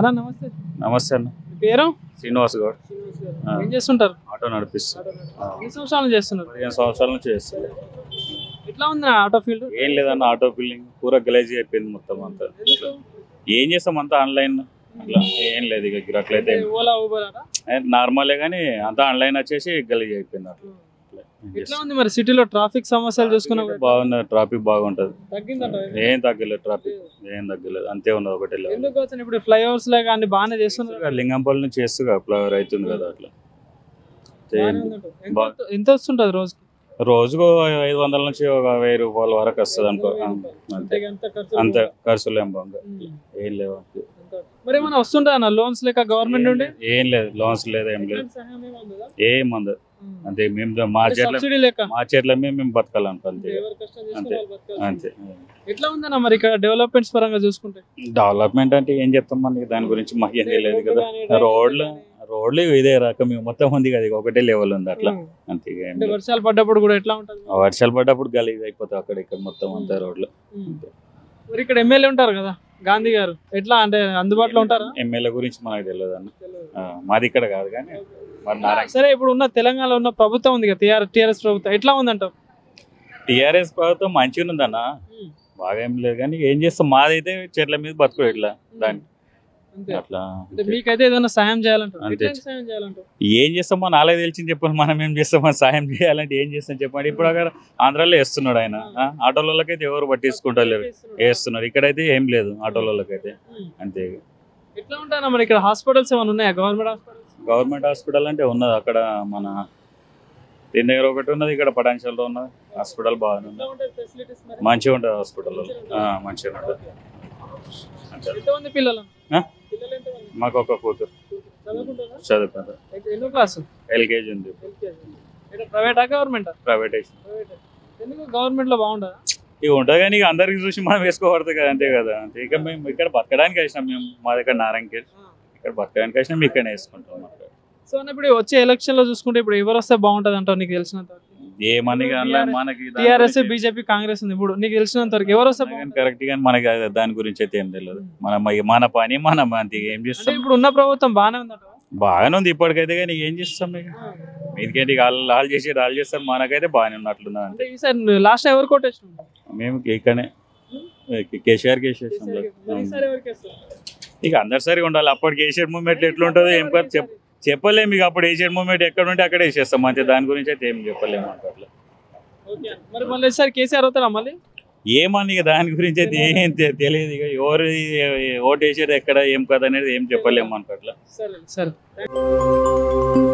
అన్న నమస్తే నమస్తే అన్న మీ పేరు శ్రీనివాస్ గౌడ్ ఆ. ఏం చేస్తుంటారు ఆటో నడిపిస్తాను ఎన్ని సంవత్సరాలు చేస్తున్నారు పదిహేను సంవత్సరాల నుంచి చేస్తాను ఎట్లా ఉంది నా ఆటో ఫీల్డ్ ఏం లేదన్న ఆటో బిల్డింగ్ పూరా గలేజ్ అయిపోయింది మొత్తం అంతా ఏం చేస్తాం అంతా ఆన్లైన్ అట్లా ఏం లేదు ఇక గిరట్లయితే ఓలా ఊబర్ అట నార్మలే కానీ అంతా ఆన్లైన్ వచ్చేసి గలీజ్ అయిపోయింది అట్లా అట్లా. ఏం ఎట్లా చేస్తాం? ఉంది మరి సిటీలో ట్రాఫిక్ సమస్యలు చూసుకున్నా బాగున్నది ట్రాఫిక్ బాగుంటది తగ్గిందట ఏం తగ్గలేదు ట్రాఫిక్ ఏం తగ్గలేదు అంతే ఉన్నది ఒకటే level. ఎందుకు వచ్చిన ఇప్పుడు ఫ్లైఓవర్స్ లో కానీ బాగానే చేస్తున్నారు ఇక లింగంపల్లి నుంచి చేస్తూ ఫ్లవర్ అవుతుంది కదా అట్లా బాగానే చేయండి. ఉందంట. ఎంత- బా- ఎంత వస్తుంటది రోజుకి రోజుకు ఐదు వందల నుంచి ఒక వెయ్యి రూపాయల వరకు వస్తుంది అనుకో ఆ, అంతే అంతే ఎంత ఖర్చు అంత ఖర్చులు ఏం బాగా ఉమ్. ఏం లేవు మరి ఏమైనా వస్తుంటా అన్న లోన్స్ లేక గవర్నమెంట్ నుండి ఏం లేదు లోన్స్ లేదు ఏం లేదు ఎట్లాంటి సహాయం ఏమైనా ఉందా? ఏం మంది ఉమ్. అంతే మేము మా చెట్ల సబ్సిడీ లేక మా చెట్ల మేము మేము బతకాలనుకో అంతే ఎవరు కష్టం చేసుకుని అంతే. వాళ్ళు బతకాలి. అంతే ఎట్లా ఉందన్న మరి ఇక్కడ డెవలప్మెంట్స్ పరంగా చూసుకుంటే డెవలప్మెంట్ అంటే ఏం చెప్తాం మనకి దాని గురించి మాకు ఏం తెలియదు కదా రోడ్లు కానీ, రోడ్లు రోడ్లు ఇదే రకం ఇవి మొత్తం ఉంది కదా ఇక ఒకటే లెవెల్ ఉంది అట్లా ఉమ్. అంతే ఇక ఏం అంటే లేదు. వర్షాలు పడ్డప్పుడు కూడా ఎట్లా ఉంటుంది ఆ వర్షాలు పడ్డప్పుడు గలీజ్ అయిపోతాయి అక్కడ ఇక్కడ మొత్తం అంతా రోడ్లు ఉమ్. మరి ఇక్కడ ఎమ్మెల్యే ఉంటారు కదా గాంధీ గారు ఎట్లా అంటే అందుబాటులో ఉంటారా ఎమ్మెల్యే గురించి మనకు తెలియదు అన్న ఆ, మాది ఇక్కడ కాదు కానీ మరి నారాయణ సరే ఇప్పుడు ఉన్న తెలంగాణలో ఉన్న ప్రభుత్వం ఉంది కదా టీఆర్ టీఆర్ఎస్ ప్రభుత్వం ఎట్లా ఉందంటావు టీఆర్ఎస్ ప్రభుత్వం మంచిగా ఉందన్న బాగా ఏం లేదు కానీ ఏం చేస్తాం మాదైతే చెట్ల మీద బతుకు ఇట్లా దాన్ని అంతే అట్లా అంటే మీకైతే ఏదైనా సాయం చేయాలంటారు అంతే. ఎట్లాంటి సాయం చేయాలంటారు ఏం చేస్తామో నాలుగు తెలిసింది చెప్పండి మనం ఏం చేస్తామో సాయం చేయాలంటే ఏం చేస్తాం చెప్పండి ఇప్పుడు అక్కడ ఆంధ్రాలో వేస్తున్నాడు ఆయన ఆ, ఆటోలకైతే ఎవరు పట్టించుకుంటలేరు వేస్తున్నారు ఇక్కడైతే ఏం లేదు ఆటోలకైతే ఉమ్. అంతే ఎట్లా ఉంటానా మరి ఇక్కడ హాస్పిటల్స్ ఏమైనా ఉన్నాయా గవర్నమెంట్ హాస్పిటల్స్ గవర్నమెంట్ హాస్పిటల్ అంటే ఉన్నది అక్కడ మన దీని దగ్గర ఒకటి ఉన్నది ఇక్కడ పటాన్చల్లో ఉన్నది హాస్పిటల్ బాగానే ఉంది ఎట్లా ఉంటాయి ఫెసిలిటీస్ మరి మంచిగా ఉంటుంది హాస్పిటల్ మంచిగా ఉంటుంది అంతే. ఎంతమంది పిల్లలు ఆ? పిల్లలు ఎంతమంది మాకు ఒక కూతురు చదువుకుంటారా చదువుకుంటారు ఎన్నో క్లాస్ ఎల్కేజీ ఉంది ఇక్కడ ప్రైవేటా గవర్నమెంటా ప్రైవేటైజేషన్ ప్రైవేట్ ఎందుకు గవర్నమెంట్ లో బాగుండదా ఇక ఉంటుంది కానీ ఇక అందరికి చూసి మనం వేసుకోకూడదు కదా అంతే కదా అంతే ఇక మేము ఇక్కడ బతకడానికి వచ్చినాం మేము మా దగ్గర నారాయణకి ఇక్కడ బతకడానికి వచ్చినాం ఇక్కడ వేసుకుంటాం అక్కడ. సో అన్న ఇప్పుడు వచ్చే ఎలక్షన్ లో చూసుకుంటే ఇప్పుడు ఎవరు వస్తే బాగుంటది అంటావు నీకు తెలిసినంత వరకు ఏమని కానీ మనకి దాని టిఆర్ఎస్ గురించి- బీజేపీ కాంగ్రెస్ ఉంది ఇప్పుడు నీకు తెలిసినంత వరకు ఎవరు వస్తే కానీ బాగుంటది? కరెక్ట్ గా మనకి అది దాని గురించి అయితే ఏం తెలియదు మన మన పని మనం అంతే ఏం అంటే చేస్తాం ఇప్పుడు ఉన్న ప్రభుత్వం బాగానే ఉందంట బాగానే ఉంది ఇప్పటికైతే కానీ ఏం చేస్తాం ఇక మీదికేంటి వాళ్ళు వాళ్ళు చేసి వాళ్ళు చేస్తారు మనకైతే బాగానే ఉన్నట్లుంది అంతే అంటే ఈసారి లాస్ట్ ఎవరు కొట్టేసిన మేము ఇక్కడనే కేసీఆర్ కేసేసాం ఈసారి ఎవరికి వేస్తారు? ఇక అందరి సరిగా ఉండాలి అప్పటి కేసీఆర్ మూమెంట్ ఎట్లా ఉంటుందో ఏం కాదు చెప్ చెప్పలేము ఇక అప్పుడు ఏషియన్ మూమెంట్ ఎక్కడ ఉంటే అక్కడ వేసేస్తాం అంతే దాని గురించి అయితే ఏం చెప్పలేము అంట అట్లా ఓకే అన్న. మరి మళ్ళీ ఈసారి కేసీఆర్ అవుతారా మళ్ళీ ఏమని ఇక దాని గురించి అయితే ఏం తె- తెలియదు ఇక ఎవరు ఓటు వేసారు ఎక్కడ ఏం కదా అనేది ఏం చెప్పలేము అనుకో అట్లా సరే సరే